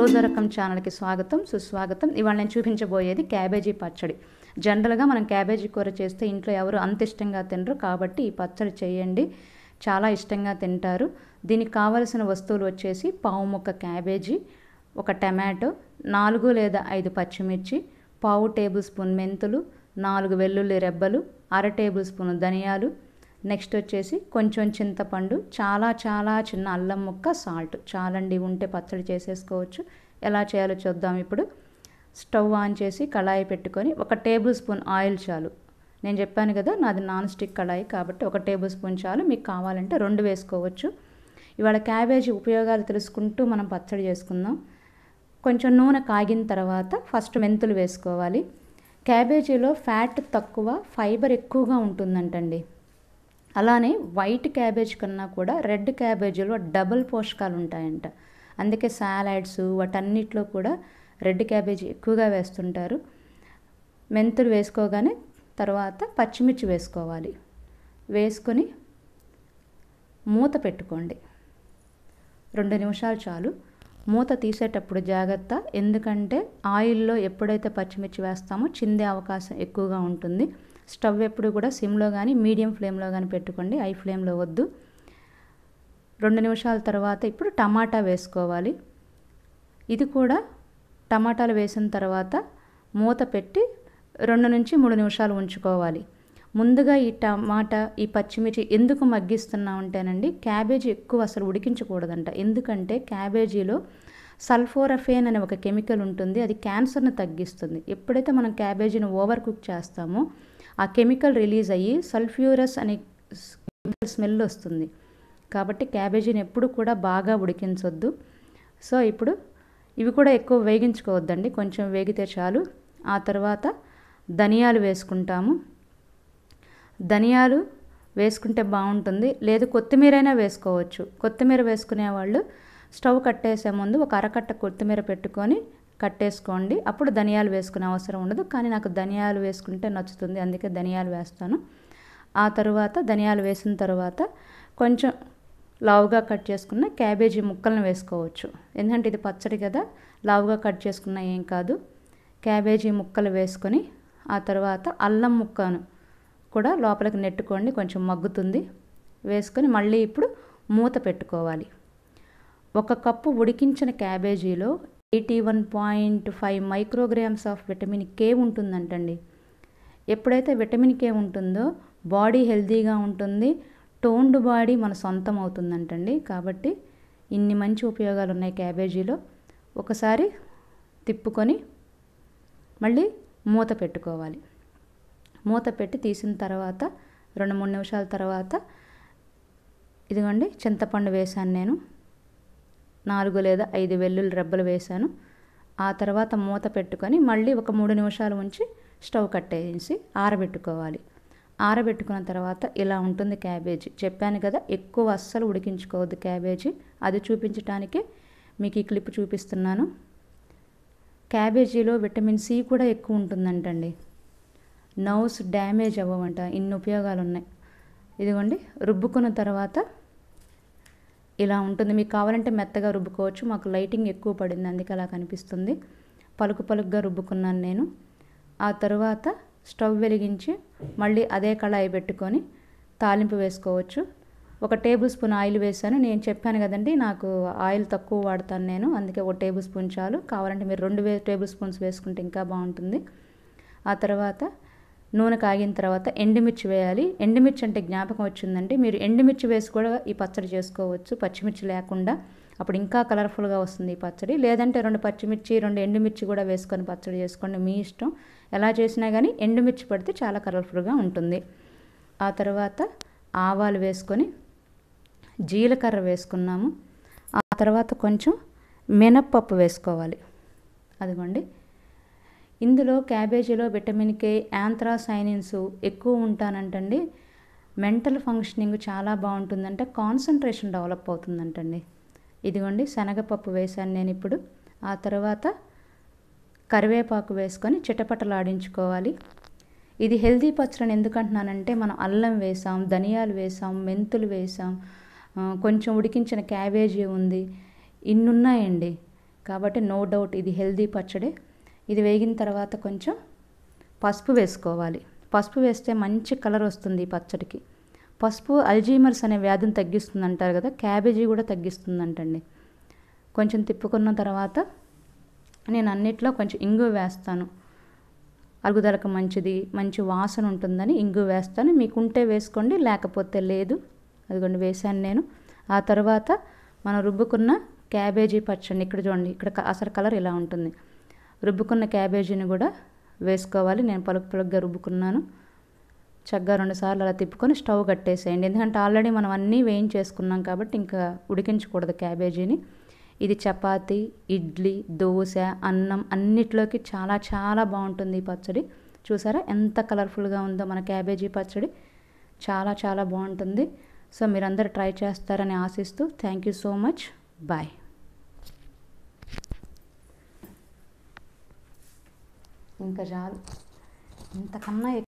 రోజా రకం ఛానల్కి స్వాగతం సుస్వాగతం ఇవాళ నేను చూపించబోయేది క్యాబేజీ పచ్చడి జనరల్గా మనం క్యాబేజీ కూర చేస్తే ఇంట్లో ఎవరు అంత ఇష్టంగా తినరు కాబట్టి ఈ పచ్చడి చేయండి చాలా ఇష్టంగా తింటారు దీనికి కావలసిన వస్తువులు వచ్చేసి పావు ముక్క క్యాబేజీ ఒక టమాటో నాలుగు లేదా ఐదు పచ్చిమిర్చి పావు టేబుల్ స్పూన్ మెంతులు నాలుగు వెల్లుల్లి రెబ్బలు అర టేబుల్ స్పూన్ ధనియాలు నెక్స్ట్ వచ్చేసి కొంచెం చింతపండు చాలా చాలా చిన్న అల్లం ముక్క సాల్ట్ చాలండి ఉంటే పచ్చడి చేసేసుకోవచ్చు ఎలా చేయాలో చూద్దాం ఇప్పుడు స్టవ్ ఆన్ చేసి కళాయి పెట్టుకొని ఒక టేబుల్ స్పూన్ ఆయిల్ చాలు నేను చెప్పాను కదా నాది నాన్ స్టిక్ కళాయి కాబట్టి ఒక టేబుల్ స్పూన్ చాలు మీకు కావాలంటే రెండు వేసుకోవచ్చు ఇవాళ క్యాబేజీ ఉపయోగాలు తెలుసుకుంటూ మనం పచ్చడి చేసుకుందాం కొంచెం నూనె కాగిన తర్వాత ఫస్ట్ మెంతులు వేసుకోవాలి క్యాబేజీలో ఫ్యాట్ తక్కువ ఫైబర్ ఎక్కువగా ఉంటుందంటండి అలానే వైట్ క్యాబేజ్ కన్నా కూడా రెడ్ క్యాబేజీలో డబుల్ పోషకాలు ఉంటాయంట అందుకే సాలాడ్స్ వాటన్నిటిలో కూడా రెడ్ క్యాబేజీ ఎక్కువగా వేస్తుంటారు మెంతులు వేసుకోగానే తర్వాత పచ్చిమిర్చి వేసుకోవాలి వేసుకొని మూత పెట్టుకోండి రెండు నిమిషాలు చాలు మూత తీసేటప్పుడు జాగ్రత్త ఎందుకంటే ఆయిల్లో ఎప్పుడైతే పచ్చిమిర్చి వేస్తామో చిందే అవకాశం ఎక్కువగా ఉంటుంది స్టవ్ ఎప్పుడు కూడా సిమ్లో కానీ మీడియం ఫ్లేమ్లో కానీ పెట్టుకోండి హై ఫ్లేమ్లో వద్దు రెండు నిమిషాల తర్వాత ఇప్పుడు టమాటా వేసుకోవాలి ఇది కూడా టమాటాలు వేసిన తర్వాత మూత పెట్టి రెండు నుంచి మూడు నిమిషాలు ఉంచుకోవాలి ముందుగా ఈ టమాటా ఈ పచ్చిమిర్చి ఎందుకు మగ్గిస్తున్నామంటేనండి క్యాబేజీ ఎక్కువ అసలు ఉడికించకూడదంట ఎందుకంటే క్యాబేజీలో సల్ఫోరఫేన్ అనే ఒక కెమికల్ ఉంటుంది అది క్యాన్సర్ని తగ్గిస్తుంది ఎప్పుడైతే మనం క్యాబేజీని ఓవర్ కుక్ చేస్తామో ఆ కెమికల్ రిలీజ్ అయ్యి సల్ఫ్యూరస్ అనే స్మెల్ వస్తుంది కాబట్టి క్యాబేజీని ఎప్పుడు కూడా బాగా ఉడికించొద్దు సో ఇప్పుడు ఇవి కూడా ఎక్కువ వేగించుకోవద్దండి కొంచెం వేగితే చాలు ఆ తర్వాత ధనియాలు వేసుకుంటాము ధనియాలు వేసుకుంటే బాగుంటుంది లేదు కొత్తిమీరైనా వేసుకోవచ్చు కొత్తిమీర వేసుకునే వాళ్ళు స్టవ్ కట్టేసే ముందు ఒక అరకట్ట కొత్తిమీర పెట్టుకొని కట్టేసుకోండి అప్పుడు ధనియాలు వేసుకునే అవసరం ఉండదు కానీ నాకు ధనియాలు వేసుకుంటే నచ్చుతుంది అందుకే ధనియాలు వేస్తాను ఆ తర్వాత ధనియాలు వేసిన తర్వాత కొంచెం లావుగా కట్ చేసుకున్న క్యాబేజీ ముక్కలను వేసుకోవచ్చు ఎందుకంటే ఇది పచ్చడి కదా లావుగా కట్ చేసుకున్న ఏం కాదు క్యాబేజీ ముక్కలు వేసుకొని ఆ తర్వాత అల్లం ముక్కను కూడా లోపలికి నెట్టుకోండి కొంచెం మగ్గుతుంది వేసుకొని మళ్ళీ ఇప్పుడు మూత పెట్టుకోవాలి ఒక కప్పు ఉడికించిన క్యాబేజీలో eighty one point five micrograms of vitamin K ఉంటుందంటండి ఎప్పుడైతే విటమిన్ కే ఉంటుందో బాడీ హెల్తీగా ఉంటుంది టోన్డ్ బాడీ మన సొంతం అవుతుందంటండి కాబట్టి ఇన్ని మంచి ఉపయోగాలు ఉన్నాయి క్యాబేజీలో ఒకసారి తిప్పుకొని మళ్ళీ మూత పెట్టుకోవాలి మూత పెట్టి తీసిన తర్వాత రెండు మూడు నిమిషాల తర్వాత ఇదిగోండి చింతపండు వేశాను నేను నాలుగు లేదా ఐదు వెల్లుల్లి రెబ్బలు వేశాను ఆ తర్వాత మూత పెట్టుకొని మళ్ళీ ఒక మూడు నిమిషాలు ఉంచి స్టవ్ కట్టేసి ఆరబెట్టుకోవాలి ఆరబెట్టుకున్న తర్వాత ఇలా ఉంటుంది క్యాబేజీ చెప్పాను కదా ఎక్కువ అస్సలు ఉడికించుకోవద్దు క్యాబేజీ అది చూపించడానికే మీకు ఈ క్లిప్ చూపిస్తున్నాను క్యాబేజీలో విటమిన్ సి కూడా ఎక్కువ ఉంటుందంటండి నర్వ్స్ డ్యామేజ్ అవ్వమంట ఇన్ని ఉపయోగాలు ఉన్నాయి ఇదిగోండి రుబ్బుకున్న తర్వాత ఇలా ఉంటుంది మీకు కావాలంటే మెత్తగా రుబ్బుకోవచ్చు మాకు లైటింగ్ ఎక్కువ పడింది అందుకే అలా కనిపిస్తుంది పలుకు పలుకుగా రుబ్బుకున్నాను నేను ఆ తర్వాత స్టవ్ వెలిగించి మళ్ళీ అదే కళాయి పెట్టుకొని తాలింపు వేసుకోవచ్చు ఒక టేబుల్ స్పూన్ ఆయిల్ వేసాను నేను చెప్పాను కదండి నాకు ఆయిల్ తక్కువ వాడతాను నేను అందుకే ఒక టేబుల్ స్పూన్ చాలు కావాలంటే మీరు రెండు వే టేబుల్ స్పూన్స్ వేసుకుంటే ఇంకా బాగుంటుంది ఆ తర్వాత నూనె కాగిన తర్వాత ఎండుమిర్చి వేయాలి ఎండుమిర్చి అంటే జ్ఞాపకం వచ్చిందంటే మీరు ఎండుమిర్చి వేసి కూడా ఈ పచ్చడి చేసుకోవచ్చు పచ్చిమిర్చి లేకుండా అప్పుడు ఇంకా కలర్ఫుల్గా వస్తుంది ఈ పచ్చడి లేదంటే రెండు పచ్చిమిర్చి రెండు ఎండుమిర్చి కూడా వేసుకొని పచ్చడి చేసుకోండి మీ ఇష్టం ఎలా చేసినా కానీ ఎండుమిర్చి పడితే చాలా కలర్ఫుల్గా ఉంటుంది ఆ తర్వాత ఆవాలు వేసుకొని జీలకర్ర వేసుకున్నాము ఆ తర్వాత కొంచెం మినప్పప్పు వేసుకోవాలి అదిగోండి ఇందులో క్యాబేజీలో విటమిన్ కే యాంథ్రాసైనిన్స్ ఎక్కువ ఉంటానంటండి మెంటల్ ఫంక్షనింగ్ చాలా బాగుంటుందంటే కాన్సన్ట్రేషన్ డెవలప్ అవుతుందంటండి ఇదిగోండి శనగపప్పు వేశాను నేను ఇప్పుడు ఆ తర్వాత కరివేపాకు వేసుకొని చిటపటలాడించుకోవాలి ఇది హెల్దీ పచ్చడిని ఎందుకంటున్నానంటే మనం అల్లం వేసాం ధనియాలు వేసాం మెంతులు వేసాం కొంచెం ఉడికించిన క్యాబేజీ ఉంది ఇన్నున్నాయండి కాబట్టి నో డౌట్ ఇది హెల్దీ పచ్చడి ఇది వేగిన తర్వాత కొంచెం పసుపు వేసుకోవాలి పసుపు వేస్తే మంచి కలర్ వస్తుంది ఈ పచ్చడికి పసుపు అల్జీమర్స్ అనే వ్యాధిని తగ్గిస్తుంది అంటారు కదా క్యాబేజీ కూడా తగ్గిస్తుందంటండి కొంచెం తిప్పుకున్న తర్వాత నేను అన్నిట్లో కొంచెం ఇంగు వేస్తాను అరుగుదలకు మంచిది మంచి వాసన ఉంటుందని ఇంగు వేస్తాను మీకు ఉంటే వేసుకోండి లేకపోతే లేదు అదిగోండి వేశాను నేను ఆ తర్వాత మనం రుబ్బుకున్న క్యాబేజీ పచ్చడి ఇక్కడ చూడండి ఇక్కడ క- అసలు కలర్ ఇలా ఉంటుంది రుబ్బుకున్న క్యాబేజీని కూడా వేసుకోవాలి నేను పలుకు పలుకుగా రుబ్బుకున్నాను చక్కగా రెండుసార్లు అలా తిప్పుకొని స్టవ్ కట్టేసేయండి ఎందుకంటే ఆల్రెడీ మనం అన్నీ వేయించేసుకున్నాం కాబట్టి ఇంకా ఉడికించకూడదు క్యాబేజీని ఇది చపాతి ఇడ్లీ దోశ అన్నం అన్నిట్లోకి చాలా చాలా బాగుంటుంది ఈ పచ్చడి చూసారా ఎంత కలర్ఫుల్గా ఉందో మన క్యాబేజీ పచ్చడి చాలా చాలా బాగుంటుంది సో మీరందరూ ట్రై చేస్తారని ఆశిస్తూ thank you so much bye ఇంకా చాలు ఇంతకన్నా